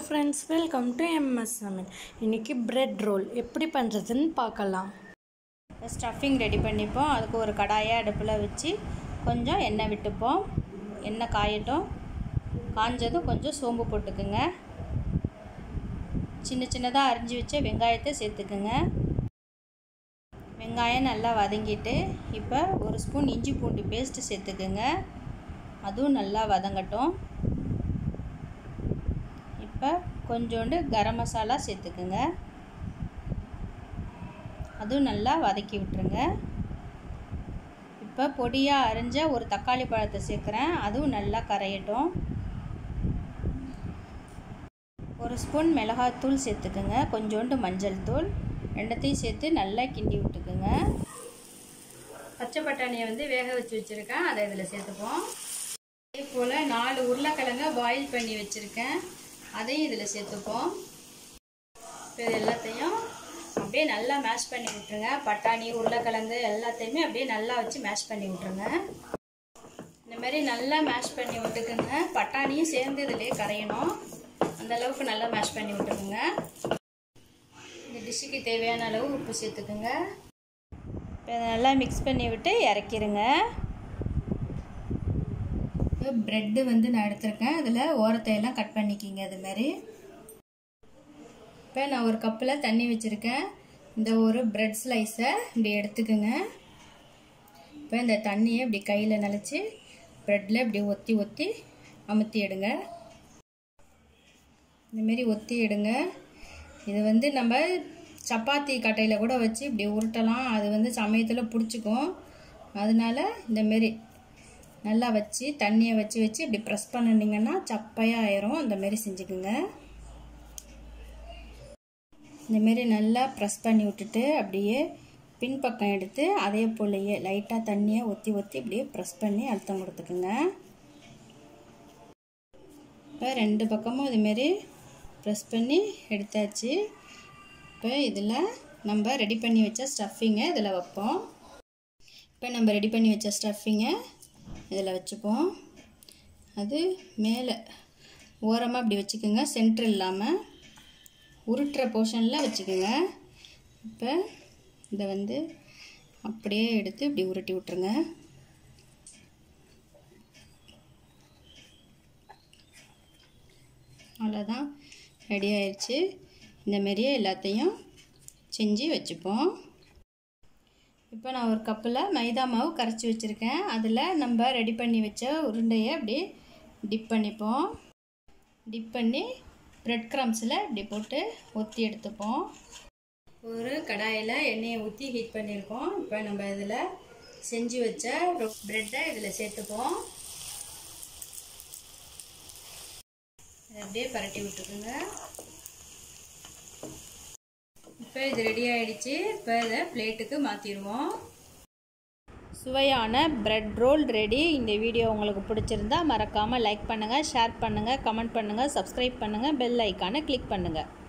friends welcome to MS சமையல் இன்றைக்கி bread roll எப்படி பண்ணுறதுன்னு பார்க்கலாம் ஸ்டஃபிங் ரெடி பண்ணிப்போம் அதுக்கு ஒரு கடாயை அடுப்பில் வச்சு கொஞ்சம் எண்ணெய் விட்டுப்போம் எண்ணெய் காயட்டும் காஞ்சதும் கொஞ்சம் சோம்பு போட்டுக்குங்க சின்ன சின்னதாக அரிஞ்சு வச்ச வெங்காயத்தை சேர்த்துக்குங்க வெங்காயம் நல்லா வதங்கிட்டு இப்போ ஒரு ஸ்பூன் இஞ்சி பூண்டு பேஸ்ட்டு சேர்த்துக்குங்க அதுவும் நல்லா வதங்கட்டும் இப்போ கொஞ்சோண்டு கரம் மசாலா சேர்த்துக்குங்க அதுவும் நல்லா வதக்கி விட்டுருங்க இப்போ பொடியாக அரிஞ்ச ஒரு தக்காளி பழத்தை சேர்க்குறேன் அதுவும் நல்லா கரையட்டும் ஒரு ஸ்பூன் மிளகாத்தூள் சேர்த்துக்குங்க கொஞ்சோண்டு மஞ்சள் தூள் ரெண்டத்தையும் சேர்த்து நல்லா கிண்டி விட்டுக்குங்க பச்சை பட்டாணியை வந்து வேக வச்சு வச்சுருக்கேன் அதை இதில் சேர்த்துப்போம் அதே போல் நாலு உருளைக்கிழங்க பாயில் பண்ணி வச்சுருக்கேன் அதையும் இதில் சேர்த்துப்போம் இப்போ இது எல்லாத்தையும் அப்படியே நல்லா மேஷ் பண்ணி விட்டுருங்க பட்டாணி உருளைக்கிழங்கு எல்லாத்தையுமே அப்படியே நல்லா வச்சு மேஷ் பண்ணி விட்ருங்க இந்த மாதிரி நல்லா மேஷ் பண்ணி விட்டுக்குங்க பட்டாணியும் சேர்ந்து இதிலே கரையணும் அந்த அளவுக்கு நல்லா மேஷ் பண்ணி விட்டுக்குங்க இந்த டிஷ்ஷுக்கு தேவையான அளவு உப்பு சேர்த்துக்குங்க இப்போ இதை நல்லா மிக்ஸ் பண்ணி விட்டு இறக்கிருங்க இப்போ ப்ரெட்டு வந்து நான் எடுத்திருக்கேன் அதில் ஓரத்தை எல்லாம் கட் பண்ணிக்கிங்க அது மாதிரி இப்போ நான் ஒரு கப்பில் தண்ணி வச்சுருக்கேன் இந்த ஒரு ப்ரெட் ஸ்லைஸை இப்படி எடுத்துக்குங்க இப்போ இந்த தண்ணியை இப்படி கையில் நினச்சி ப்ரெட்டில் இப்படி ஒத்தி ஒத்தி அமுத்தி எடுங்க இந்தமாரி ஒத்தி எடுங்க இது வந்து நம்ம சப்பாத்தி கட்டையில் கூட வச்சு இப்படி உருட்டலாம் அது வந்து சமயத்தில் பிடிச்சிக்கும் அதனால இந்தமாரி நல்லா வச்சு தண்ணியை வச்சு வச்சு இப்படி ப்ரெஸ் பண்ணினீங்கன்னா சப்பையாக ஆயிரும் அந்தமாரி செஞ்சுக்குங்க இந்தமாரி நல்லா ப்ரெஸ் பண்ணி விட்டுட்டு அப்படியே பின்பக்கம் எடுத்து அதே போலயே லைட்டாக தண்ணியை ஒத்தி ஒத்தி இப்படியே ப்ரெஸ் பண்ணி அழுத்தம் கொடுத்துக்குங்க இப்போ ரெண்டு பக்கமும் இதுமாரி ப்ரெஸ் பண்ணி எடுத்தாச்சு இப்போ இதில் நம்ம ரெடி பண்ணி வச்ச ஸ்டஃபிங்கை இதில் வைப்போம் இப்போ நம்ம ரெடி பண்ணி வச்ச ஸ்டஃபிங்கை இதில் வச்சுப்போம் அது மேலே ஓரமாக இப்படி வச்சுக்கோங்க சென்டர் இல்லாமல் உருட்டுற போர்ஷனில் வச்சுக்கோங்க இப்போ இதை வந்து அப்படியே எடுத்து இப்படி உருட்டி விட்ருங்க அவ்வளோதான் ரெடி ஆயிடுச்சு இந்தமாரியே எல்லாத்தையும் செஞ்சு வச்சுப்போம் இப்போ நான் ஒரு கப்பில் மைதா மாவு கரைச்சி வச்சுருக்கேன் அதில் நம்ம ரெடி பண்ணி வச்ச உருண்டையை அப்படி டிப் பண்ணிப்போம் டிப் பண்ணி ப்ரெட் க்ரம்ஸில் இப்படி போட்டு ஒத்தி எடுத்துப்போம் ஒரு கடாயில் எண்ணெயை ஊற்றி ஹீட் பண்ணியிருக்கோம் இப்போ நம்ம இதில் செஞ்சு வச்ச ப்ரெட்டை இதில் சேர்த்துப்போம் அப்படியே பரட்டி விட்டுக்குங்க இப்போ இது ரெடி ஆகிடுச்சு இப்போ இதை பிளேட்டுக்கு மாற்றிடுவோம் சுவையான பிரெட் ரோல் ரெடி இந்த வீடியோ உங்களுக்கு பிடிச்சிருந்தா மறக்காமல் லைக் பண்ணுங்கள் ஷேர் பண்ணுங்கள் கமெண்ட் பண்ணுங்கள் சப்ஸ்கிரைப் பண்ணுங்கள் பெல் ஐக்கானை கிளிக் பண்ணுங்கள்